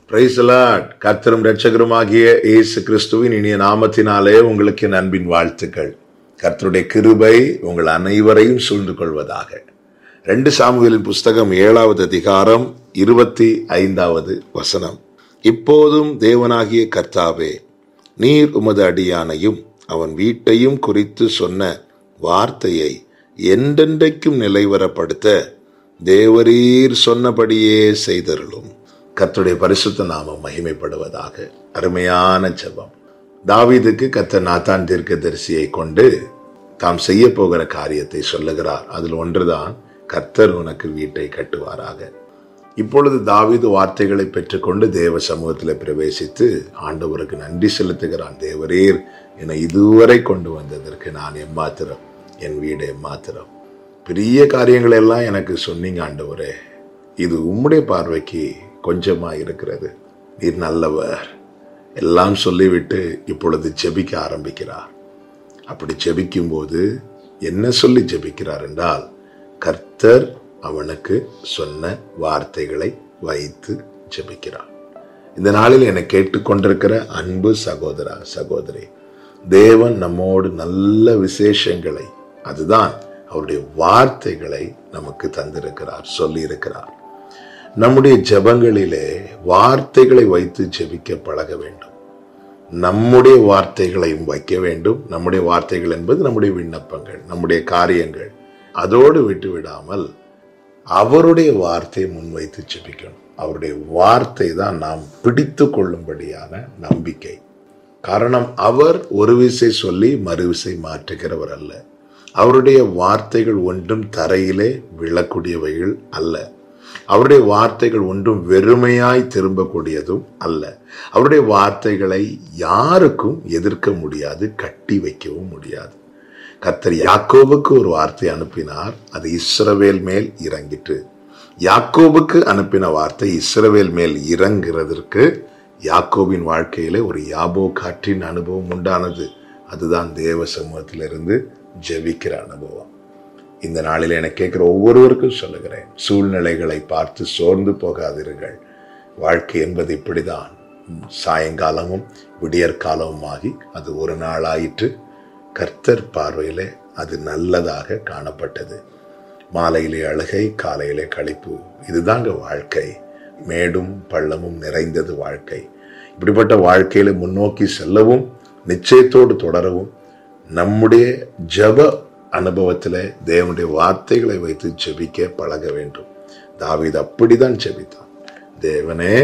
பிரைசலாட் கர்த்தரும் ரட்சகருமாகிய இயேசு கிறிஸ்துவின் இனிய நாமத்தினாலே உங்களுக்கு என் அன்பின் வாழ்த்துக்கள் கர்த்தருடைய கிருபை உங்கள் அனைவரையும் சூழ்ந்து கொள்வதாக ரெண்டு சாமுவேலின் புஸ்தகம் ஏழாவது அதிகாரம் இருபத்தி ஐந்தாவது வசனம் இப்போதும் தேவனாகிய கர்த்தாவே நீர் உமது அடியானையும் அவன் வீட்டையும் குறித்து சொன்ன வார்த்தையை என்றென்றைக்கும் நிலைவரப்படுத்த தேவரீர் சொன்னபடியே செய்தருளும் கர்த்தருடைய பரிசுத்த நாமம் மகிமைப்படுவதாக அருமையான ஜெபம் தாவீதுக்கு கர்த்தர் நாத்தான் தீர்க்கதரிசியை கொண்டு தாம் செய்ய போகிற காரியத்தை சொல்லுகிறார் அதில் ஒன்றுதான் கர்த்தர் உனக்கு வீட்டை கட்டுவாராக இப்பொழுது தாவீது வார்த்தைகளை பெற்றுக்கொண்டு தேவ சமூகத்தில் பிரவேசித்து ஆண்டவருக்கு நன்றி செலுத்துகிறான் தேவரீர் என்னை இதுவரை கொண்டு வந்ததற்கு நான் எம்மாத்திரம் என் வீடு எம்மாத்திரம் பெரிய காரியங்கள் எல்லாம் எனக்கு சொன்னீங்க ஆண்டவரே இது உம்முடைய பார்வைக்கு கொஞ்சமா இருக்கிறது நீர் நல்லவர் எல்லாம் சொல்லிவிட்டு இப்பொழுது ஜெபிக்க ஆரம்பிக்கிறார் அப்படி ஜெபிக்கும் போது என்ன சொல்லி ஜெபிக்கிறார் என்றால் கர்த்தர் அவனுக்கு சொன்ன வார்த்தைகளை வைத்து ஜெபிக்கிறார் இந்த நாளில் என்னை கேட்டுக்கொண்டிருக்கிற அன்பு சகோதரா சகோதரி தேவன் நம்மோடு நல்ல விசேஷங்களை அதுதான் அவருடைய வார்த்தைகளை நமக்கு தந்திருக்கிறார் சொல்லி இருக்கிறார் நம்முடைய ஜெபங்களிலே வார்த்தைகளை வைத்து ஜெபிக்க பழக வேண்டும் நம்முடைய வார்த்தைகளையும் வைக்க வேண்டும் நம்முடைய வார்த்தைகள் என்பது நம்முடைய விண்ணப்பங்கள் நம்முடைய காரியங்கள் அதோடு விட்டு விடாமல் அவருடைய வார்த்தையை முன்வைத்து ஜெபிக்கணும் அவருடைய வார்த்தை தான் நாம் பிடித்து கொள்ளும்படியான நம்பிக்கை காரணம் அவர் ஒரு விசை சொல்லி மறுவிசை மாற்றுகிறவர் அல்ல அவருடைய வார்த்தைகள் ஒன்றும் தரையிலே விழக்கூடியவைகள் அல்ல அவருடைய வார்த்தைகள் ஒன்றும் வெறுமையாய் திரும்பக்கூடியதும் அல்ல அவருடைய வார்த்தைகளை யாருக்கும் எதிர்க்க முடியாது கட்டி வைக்கவும் முடியாது கர்த்தர் யாக்கோபுக்கு ஒரு வார்த்தை அனுப்பினார் அது இஸ்ரவேல் மேல் இறங்கிட்டு யாக்கோபுக்கு அனுப்பின வார்த்தை இஸ்ரவேல் மேல் இறங்குறதற்கு யாக்கோபின் வாழ்க்கையிலே ஒரு யாபோ காற்றின் அனுபவம் உண்டானது அதுதான் தேவ சமூகத்திலிருந்து ஜெபிக்கிற அனுபவம் இந்த நாளில் என கேட்கிற ஒவ்வொருவருக்கும் சொல்லுகிறேன் சூழ்நிலைகளை பார்த்து சோர்ந்து போகாதீர்கள் வாழ்க்கை என்பது இப்படிதான் சாயங்காலமும் விடியற்காலமுமாகி அது ஒரு நாளாயிற்று கர்த்தர் பார்வையிலே அது நல்லதாக காணப்பட்டது மாலையிலே அழுகை காலையிலே கழிப்பு இதுதாங்க வாழ்க்கை மேடும் பள்ளமும் நிறைந்தது வாழ்க்கை இப்படிப்பட்ட வாழ்க்கையில முன்னோக்கி செல்லவும் நிச்சயத்தோடு தொடரவும் நம்முடைய ஜப அனுபவத்தில் தேவனுடைய வார்த்தைகளை வைத்து ஜெபிக்க பழக வேண்டும் தாவீது அப்படிதான் ஜெபித்தான் தேவனே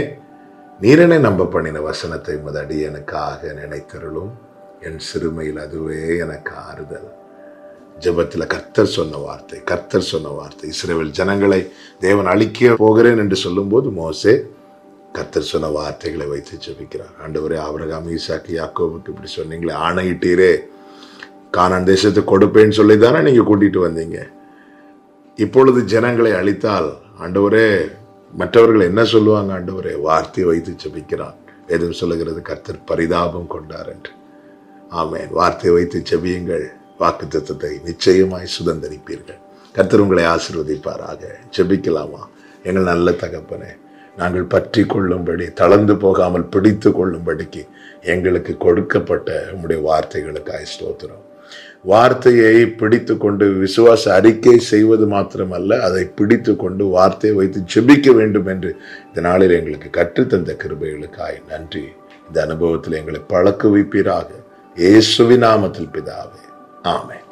நீரனை நம்ப பண்ணின வசனத்தை முதடி எனக்காக நினைத்தருளும் என் சிறுமையில் அதுவே எனக்கு ஆறுதல் ஜெபத்தில் கர்த்தர் சொன்ன வார்த்தை கர்த்தர் சொன்ன வார்த்தை இஸ்ரேல் ஜனங்களை தேவன் அழிக்க போகிறேன் என்று சொல்லும்போது மோசே கர்த்தர் சொன்ன வார்த்தைகளை வைத்து ஜெபிக்கிறார் ஆண்டவரே ஆபரகாம் ஈசாக்கு யாக்கோவுக்கு இப்படி சொன்னீங்களே ஆணையிட்டீரே கானான் தேசத்தை கொடுப்பேன்னு சொல்லி தானே நீங்க கூட்டிட்டு வந்தீங்க இப்பொழுது ஜனங்களை அழித்தால் ஆண்டவரே மற்றவர்கள் என்ன சொல்லுவாங்க ஆண்டவரே வார்த்தை வைத்து ஜெபிக்கிறான் எதுவும் சொல்லுகிறது கர்த்தர் பரிதாபம் கொண்டார் என்று ஆமேன் வார்த்தை வைத்து ஜெபியுங்கள் வாக்கு தத்துவத்தை நிச்சயமாய் சுதந்திரிப்பீர்கள் கர்த்தர் உங்களை ஆசிர்வதிப்பாராக ஜெபிக்கலாமா எங்கள் நல்ல தகப்பனே நாங்கள் பற்றி கொள்ளும்படி தளர்ந்து போகாமல் பிடித்து கொள்ளும்படிக்கு எங்களுக்கு கொடுக்கப்பட்ட உங்களுடைய வார்த்தைகளுக்காய் ஸ்தோத்திரம் வார்த்தையை பிடித்து கொண்டு விசுவாச அறிக்கை செய்வது மாத்திரமல்ல அதை பிடித்து கொண்டு வார்த்தையை வைத்து ஜெபிக்க வேண்டும் என்று இந்த நாளில் எங்களுக்கு கற்றுத்தந்த கிருபைகளுக்காய் நன்றி இந்த அனுபவத்தில் எங்களை பழக்க வைப்பீராக இயேசுவின் நாமத்தில் பிதாவே ஆமென்